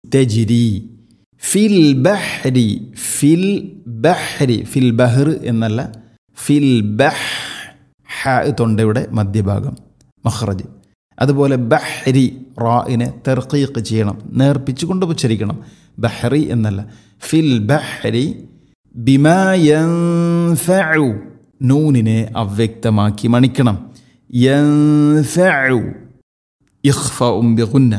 തെജിരി ഫിൽ ബഹ്രി ഫിൽ ബഹ്രി ഫിൽ ബഹർ എന്നല്ല ഫിൽ ബഹ് ഹ തൊണ്ടയുടെ മധ്യഭാഗം മഹ്റജ് അതുപോലെ ബഹ്രി റായിനെ തെർക്കീക്ക് ചെയ്യണം നേർപ്പിച്ചു കൊണ്ട് ഉച്ചരിക്കണം ബഹ്റി എന്നല്ല ഫിൽ ബഹ്രി ബിമായു നൂനിനെ അവ്യക്തമാക്കി മണിക്കണം യൻഫഉ ഇഖ്ഫഉം ബിഗുന്ന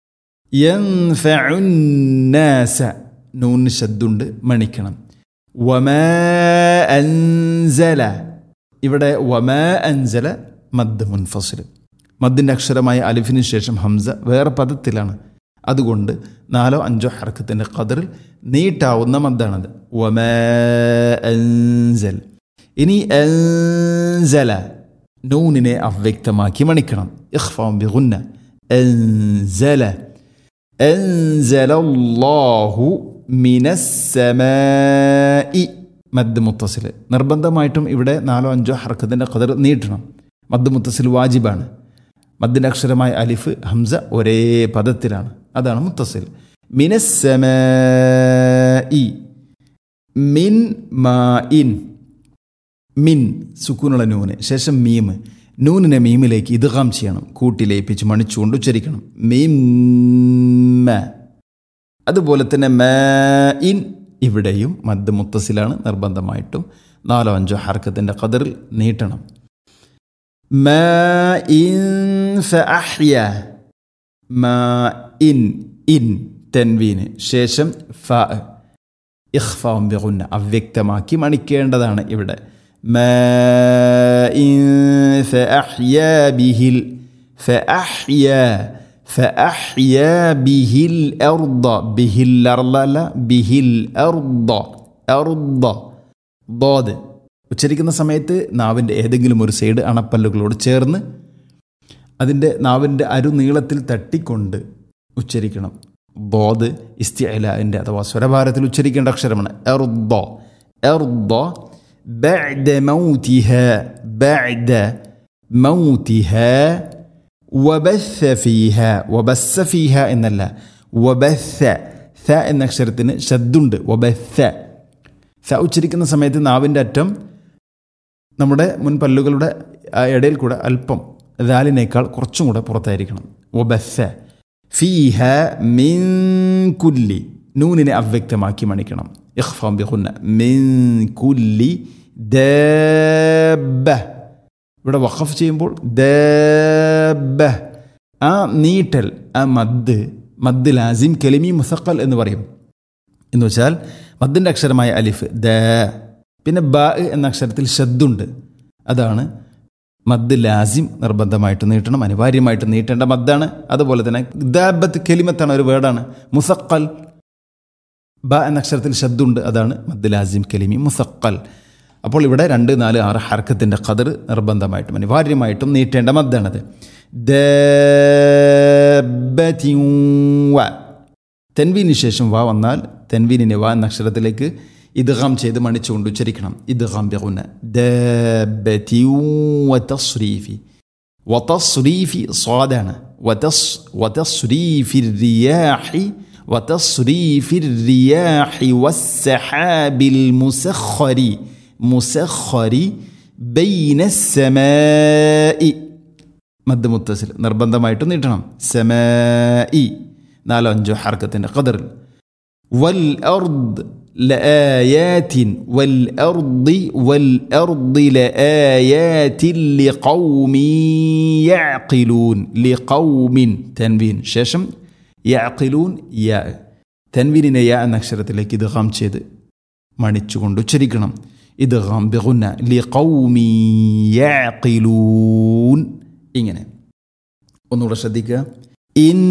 യൻഫഉന്നാസ നൂൻ ശബ്ദുണ്ട് മണിക്കണം വമാ അൻസല ഇവിടെ വമാ അൻസല മദ് മുൻഫസിൽ മദ്ദിൻ്റെ അക്ഷരമായ അലിഫിന് ശേഷം ഹംസ വേറെ പദത്തിലാണ് അതുകൊണ്ട് നാലോ അഞ്ചോ ഹർക്കത്തിൻ്റെ ഖദറിൽ നീട്ടാവുന്ന മദ്ദാണത് വമാ അൻസൽ ഇനി അൻസല നൂനിനെ അവ്യക്തമാക്കി മണിക്കണം ഇഖ്ഫാം ബിഗുന്ന അൻസല أنزل الله من السماء മദ് മുത്തസിൽ നിർബന്ധമായിട്ടും ഇവിടെ നാലോ അഞ്ചോ ഹർക്കത്തിൻ്റെ കതിർ നീട്ടണം മദ് മുത്തസിൽ വാജിബാണ് മദ്ദിൻ്റെ അക്ഷരമായ അലിഫ് ഹംസ ഒരേ പദത്തിലാണ് അതാണ് മുത്തസിൽ മിനസ്സമ മിൻ മാ ഇൻ മിൻ സുക്കൂനുള്ള നൂന് ശേഷം മീം നൂനിനെ മീമിലേക്ക് ഇദ്ഗാം ചെയ്യണം കൂട്ടിലേപ്പിച്ച് മണിച്ചുകൊണ്ട് ഉച്ചരിക്കണം മീം അതുപോലെ തന്നെ മ ഇൻ ഇവിടെയും മദ് മുത്തസിലാണ് നിർബന്ധമായിട്ടും നാലോ അഞ്ചോ ഹർക്കത്തിൻ്റെ കതിറിൽ നീട്ടണം മ ഇൻ ഫഅഹ്യ മ ഇൻ ഇൻ തെൻവീന് ശേഷം ഫ ഇഖ്ഫാം ബിഗുന്ന അവ്യക്തമാക്കി മണിക്കേണ്ടതാണ് ഇവിടെ ماء فأحيا به ال... فأحيا فأحيا به الأرض به الأرض لا به الأرض أرض ضاد ഉച്ചരിക്കുന്ന സമയത്ത് നാവിൻ്റെ ഏതെങ്കിലും ഒരു സൈഡ് അണപ്പല്ലുകളോട് ചേർന്ന് അതിൻ്റെ നാവിൻ്റെ അരുനീളത്തിൽ തട്ടിക്കൊണ്ട് ഉച്ചരിക്കണം ബോദ് ഇസ്തിഅലാൻ്റെ അഥവാ സ്വരഭാരത്തിൽ ഉച്ചരിക്കേണ്ട അക്ഷരമാണ് എർദ എർദ بعد موتها بعد موتها وبث فيها وبث فيها എന്നല്ല وبث ث എന്ന അക്ഷരത്തിന് ശബ്ദുണ്ട് وبث ث ഉച്ചരിക്കുന്ന സമയത്ത് നാവിൻ്റെ അറ്റം നമ്മുടെ മുൻ പല്ലുകളുടെ ഇടയിൽ കൂടെ അല്പം ദാലിനേക്കാൾ കുറച്ചും കൂടെ പുറത്തായിരിക്കണം وبث فيها من كل നൂനിനെ അവ്യക്തമാക്കി മണിക്കണം ഇഖ്ഫാം ബിഖുന്ന മിൻ കുല്ലി ദബ ഇവിടെ വഖഫ് ചെയ്യുമ്പോൾ ദബ ആ നീട്ടൽ ആ മദ് മദ് ലാസിം കെലിമി മുസക്കൽ എന്ന് പറയും എന്ന് വെച്ചാൽ മദ്ദിൻ്റെ അക്ഷരമായ അലിഫ് ദ പിന്നെ ബ എന്ന അക്ഷരത്തിൽ ഷദ്ദുണ്ട് അതാണ് മദ് ലാസിം നിർബന്ധമായിട്ട് നീട്ടണം അനിവാര്യമായിട്ട് നീട്ടേണ്ട മദ്ദാണ് അതുപോലെ തന്നെ ദാബത്ത് കെലിമത്താണ് ഒരു വേർഡാണ് മുസക്കൽ ബ എന്ന അക്ഷരത്തിൽ ശബ്ദുണ്ട് അതാണ് മദ് ലാസിം കലിമി മുസക്കൽ അപ്പോൾ ഇവിടെ രണ്ട് നാല് ആറ് ഹർക്കത്തിൻ്റെ ഖദർ നിർബന്ധമായിട്ടും അനിവാര്യമായിട്ടും നീട്ടേണ്ട മദ്ദാണത് തെൻവീന് ശേഷം വാ വന്നാൽ തെൻവീനിനെ വാ എന്ന അക്ഷരത്തിലേക്ക് ഇദ്ഗാം ചെയ്ത് മണിച്ചുകൊണ്ട് ഉച്ചരിക്കണം ഇദ്ഗാം ബിഗുന വതസ്രീഫി വതസ്രീഫി സ്വാദാണ് വതസ് വതസ്രീഫി റിയാഹി وتصريف الرياح والسحاب المسخر مسخر بين السماء മദ് മുത്തസിൽ നിർബന്ധമായിട്ട് നീട്ടണം സമാഇ നാലോ അഞ്ചോ ഹർക്കത്തിൻ്റെ ഖദറിൽ വൽ അർദ് لآيات والأرض والأرض لآيات لقوم يعقلون لقوم تنوين شاشم യഅഖിലൂൻ യ തൻവീനിനെ യ എന്ന അക്ഷരത്തിലേക്ക് ഇത് ഹാം ചെയ്ത് മണിച്ചുകൊണ്ട് ഉച്ചരിക്കണം ഇത് ഹാം ബിഗുന്ന ലി ഖൗമി യഅഖിലൂൻ ഇങ്ങനെ ഒന്നുകൂടെ ശ്രദ്ധിക്കുക ഇൻ